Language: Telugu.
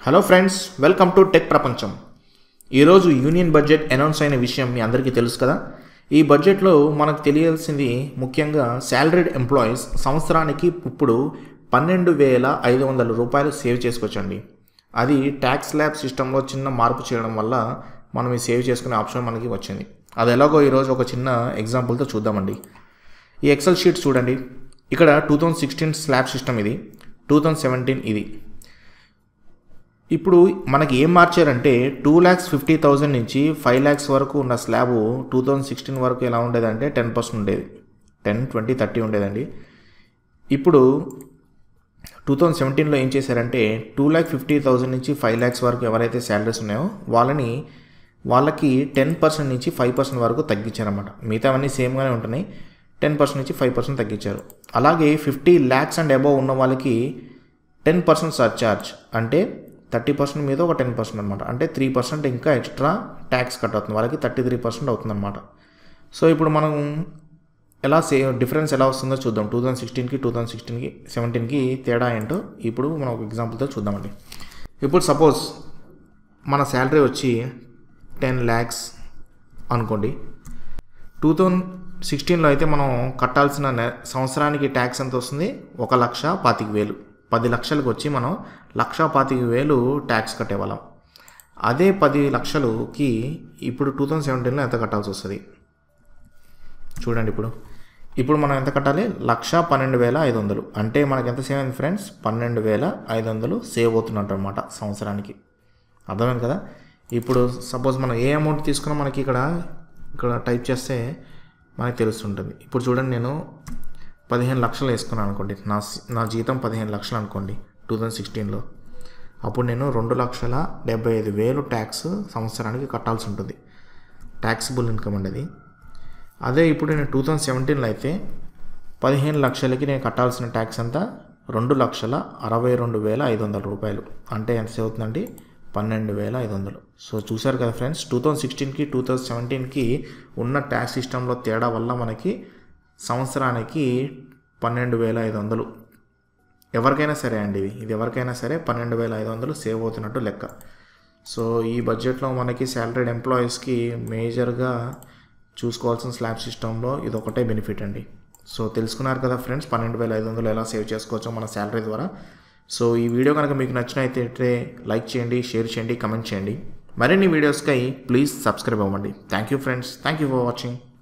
hello friends welcome to tech ప్రపంచం ఈరోజు యూనియన్ బడ్జెట్ అనౌన్స్ అయిన విషయం మీ అందరికీ తెలుసు కదా ఈ బడ్జెట్లో మనకు తెలియాల్సింది ముఖ్యంగా శాలరీడ్ ఎంప్లాయీస్ సంవత్సరానికి ఇప్పుడు పన్నెండు వేల ఐదు వందల రూపాయలు సేవ్ చేసుకోవచ్చండి అది ట్యాక్స్ ల్యాబ్ సిస్టంలో చిన్న మార్పు చేయడం వల్ల మనం ఈ సేవ్ చేసుకునే ఆప్షన్ మనకి వచ్చింది అది ఎలాగో ఈరోజు ఒక చిన్న ఎగ్జాంపుల్తో చూద్దామండి ఈ ఎక్సెల్ షీట్ చూడండి ఇక్కడ two thousand sixteen slab system ఇది టూ థౌజండ్ సెవెంటీన్ ఇది ఇప్పుడు మనకి ఏం మార్చారంటే టూ ల్యాక్స్ ఫిఫ్టీ థౌజండ్ నుంచి ఫైవ్ ల్యాక్స్ వరకు ఉన్న స్లాబ్ టూ థౌజండ్ సిక్స్టీన్ వరకు ఎలా ఉండేదంటే టెన్ పర్సెంట్ ఉండేది టెన్ ట్వంటీ థర్టీ ఉండేదండి ఇప్పుడు టూ థౌజండ్ సెవెంటీన్లో ఏం చేశారంటే టూ ల్యాక్ ఫిఫ్టీ థౌజండ్ నుంచి ఫైవ్ ల్యాక్స్ వరకు ఎవరైతే శాలరీస్ ఉన్నాయో వాళ్ళని వాళ్ళకి టెన్ పర్సెంట్ నుంచి ఫైవ్ పర్సెంట్ వరకు తగ్గించారన్నమాట మిగతావన్నీ సేమ్గానే ఉంటున్నాయి టెన్ పర్సెంట్ నుంచి ఫైవ్ పర్సెంట్ తగ్గించారు అలాగే ఫిఫ్టీ ల్యాక్స్ అండ్ అబవ్ ఉన్న వాళ్ళకి టెన్ పర్సెంట్ సర్చార్జ్ అంటే థర్టీ పర్సెంట్ మీద ఒక టెన్ పర్సెంట్ అనమాట అంటే త్రీ పర్సెంట్ ఇంకా ఎక్స్ట్రా ట్యాక్స్ కట్ అవుతుంది వాళ్ళకి థర్టీ త్రీ పర్సెంట్ అవుతుందన్నమాట సో ఇప్పుడు మనం ఎలా సే డిఫరెన్స్ ఎలా వస్తుందో చూద్దాం టూ థౌజండ్ సిక్స్టీన్కి టూ థౌజండ్ సిక్స్టీన్కి సెవెంటీన్కి తేడా ఏంటో ఇప్పుడు మనం ఒక ఎగ్జాంపుల్తో చూద్దామండి ఇప్పుడు సపోజ్ మన శాలరీ వచ్చి టెన్ ల్యాక్స్ అనుకోండి టూ థౌజండ్ సిక్స్టీన్లో అయితే మనం కట్టాల్సిన నె సంవత్సరానికి ట్యాక్స్ ఎంత వస్తుంది ఒక లక్ష పాతిక వేలు పది లక్షలకు వచ్చి మనం లక్ష పాతిక వేలు ట్యాక్స్ కట్టేవాళ్ళం అదే పది లక్షలుకి ఇప్పుడు టూ థౌజండ్ సెవెంటీన్లో ఎంత కట్టాల్సి వస్తుంది చూడండి ఇప్పుడు ఇప్పుడు మనం ఎంత కట్టాలి లక్ష పన్నెండు వేల ఐదు వందలు అంటే మనకి ఎంత సేవ్ అయింది ఫ్రెండ్స్ పన్నెండు వేల ఐదు వందలు సేవ్ అవుతున్నట్టు అనమాట సంవత్సరానికి అర్థమైంది కదా ఇప్పుడు సపోజ్ మనం ఏ అమౌంట్ తీసుకున్నా మనకి ఇక్కడ ఇక్కడ టైప్ చేస్తే మనకి తెలుస్తుంటుంది ఇప్పుడు చూడండి నేను పదిహేను లక్షలు వేసుకున్నాను అనుకోండి నా నా జీతం పదిహేను లక్షలు అనుకోండి టూ థౌజండ్ సిక్స్టీన్లో అప్పుడు నేను రెండు లక్షల డెబ్బై ఐదు వేలు ట్యాక్స్ సంవత్సరానికి కట్టాల్సి ఉంటుంది ట్యాక్సిబుల్ ఇన్కమ్ అండి అది అదే ఇప్పుడు నేను టూ థౌజండ్ సెవెంటీన్లో అయితే పదిహేను లక్షలకి నేను కట్టాల్సిన ట్యాక్స్ అంతా రెండు లక్షల అరవై రెండు వేల ఐదు వందల రూపాయలు అంటే ఎంత సేవ్ అవుతుందండి పన్నెండు వేల ఐదు వందలు సో చూసారు కదా ఫ్రెండ్స్ టూ థౌజండ్ సిక్స్టీన్కి టూ థౌజండ్ సెవెంటీన్కి ఉన్న ట్యాక్స్ సిస్టంలో తేడా వల్ల మనకి సంవత్సరానికి పన్నెండు వేల ఐదు వందలు ఎవరికైనా సరే అండి ఇది ఇది ఎవరికైనా సరే పన్నెండు వేల ఐదు వందలు సేవ్ అవుతున్నట్టు లెక్క సో ఈ బడ్జెట్లో మనకి శాలరీడ్ ఎంప్లాయీస్కి మేజర్గా చూసుకోవాల్సిన స్లాబ్ సిస్టంలో ఇది ఒకటే బెనిఫిట్ అండి సో తెలుసుకున్నారు కదా ఫ్రెండ్స్ పన్నెండు వేల ఐదు వందలు ఎలా సేవ్ చేసుకోవచ్చో మన శాలరీ ద్వారా సో ఈ వీడియో కనుక మీకు నచ్చినైతే లైక్ చేయండి షేర్ చేయండి కమెంట్ చేయండి మరిన్ని వీడియోస్కై ప్లీజ్ సబ్స్క్రైబ్ అవ్వండి thank you friends thank you for watching